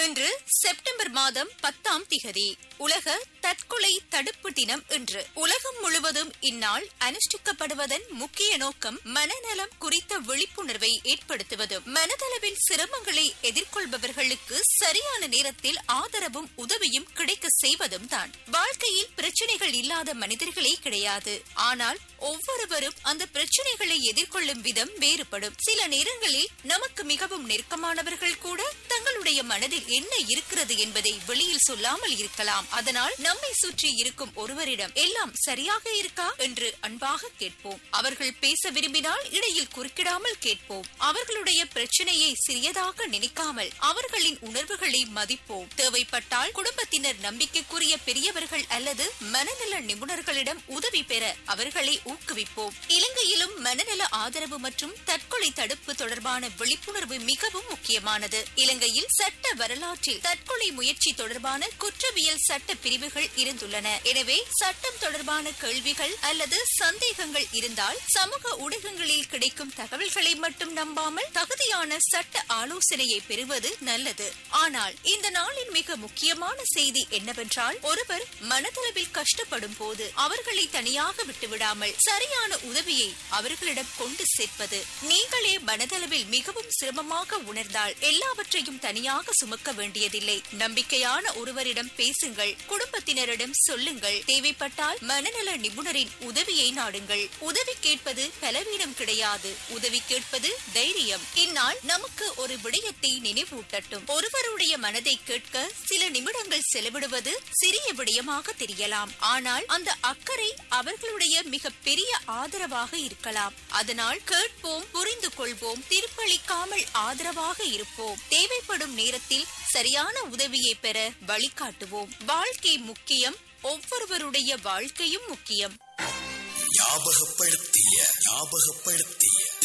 இன்று செப்டம்பர் மாதம் பத்தாம் திகதி உலக தற்கொலை தடுப்பு தினம் இன்று உலகம் முழுவதும் இந்நாள் அனுஷ்டிக்கப்படுவதன் முக்கிய நோக்கம் மனநலம் குறித்த விழிப்புணர்வை ஏற்படுத்துவதும் மனதளவில் சிரமங்களை எதிர்கொள்பவர்களுக்கு சரியான நேரத்தில் ஆதரவும் உதவியும் கிடைக்க செய்வதும் தான் வாழ்க்கையில் பிரச்சனைகள் இல்லாத மனிதர்களே கிடையாது ஆனால் ஒவ்வொருவரும் அந்த பிரச்சனைகளை எதிர்கொள்ளும் விதம் வேறுபடும் சில நேரங்களில் நமக்கு மிகவும் நெருக்கமானவர்கள் கூட தங்களுடைய மனதில் என்ன இருக்கிறது என்பதை வெளியில் சொல்லாமல் இருக்கலாம் அதனால் நம்மை சுற்றி இருக்கும் ஒருவரிடம் எல்லாம் சரியாக இருக்கா என்று அன்பாக கேட்போம் அவர்கள் பேச விரும்பினால் இடையில் குறுக்கிடாமல் கேட்போம் அவர்களுடைய பிரச்சனையை சிறியதாக நினைக்காமல் அவர்களின் உணர்வுகளை மதிப்போம் தேவைப்பட்டால் குடும்பத்தினர் நம்பிக்கைக்குரிய பெரியவர்கள் அல்லது மனநல நிபுணர்களிடம் உதவி பெற அவர்களை ஊக்குவிப்போம் இலங்கையிலும் மனநல ஆதரவு மற்றும் தற்கொலை தடுப்பு தொடர்பான விழிப்புணர்வு மிகவும் முக்கியமானது இலங்கையில் சட்ட வரலாற்றில் தற்கொலை முயற்சி தொடர்பான குற்றவியல் சட்ட பிரிவுகள் இருந்துள்ளன எனவே சட்டம் தொடர்பான கேள்விகள் அல்லது சந்தேகங்கள் இருந்தால் சமூக ஊடகங்களில் கிடைக்கும் தகவல்களை மட்டும் நம்பாமல் தகுதியான சட்ட ஆலோசனையை பெறுவது நல்லது ஆனால் இந்த நாளின் மிக முக்கியமான செய்தி என்னவென்றால் ஒருவர் மனதளவில் கஷ்டப்படும் போது அவர்களை தனியாக விட்டுவிடாமல் சரியான உதவியை அவர்களிடம் கொண்டு சேர்ப்பது நீங்களே மனதளவில் மிகவும் சிரமமாக உணர்ந்தால் எல்லாவற்றையும் தனியாக சுமக்க வேண்டியதில்லை நம்பிக்கையான ஒருவரிடம் பேசுங்கள் குடும்பத்தினரிடம் சொல்லுங்கள் தேவைப்பட்டால் மனநல நிபுணரின் உதவியை நாடுங்கள் உதவி கேட்பது பலவீனம் கிடையாது உதவி கேட்பது தைரியம் இந்நாள் நமக்கு ஒரு விடயத்தை நினைவூட்டட்டும் ஒருவருடைய மனதை கேட்க சில நிமிடங்கள் செலவிடுவது சிறிய விடயமாக தெரியலாம் ஆனால் அந்த அக்கறை அவர்களுடைய மிக பெரிய ஆதரவாக இருக்கலாம் அதனால் கேட்போம் புரிந்து கொள்வோம் தீர்ப்பளிக்காமல் ஆதரவாக இருப்போம் தேவைப்படும் நேரத்தில் சரியான உதவியை பெற வழிகாட்டுவோம் வாழ்க்கை முக்கியம் ஒவ்வொருவருடைய வாழ்க்கையும் முக்கியம் ஞாபகப்படுத்திய ஞாபகப்படுத்திய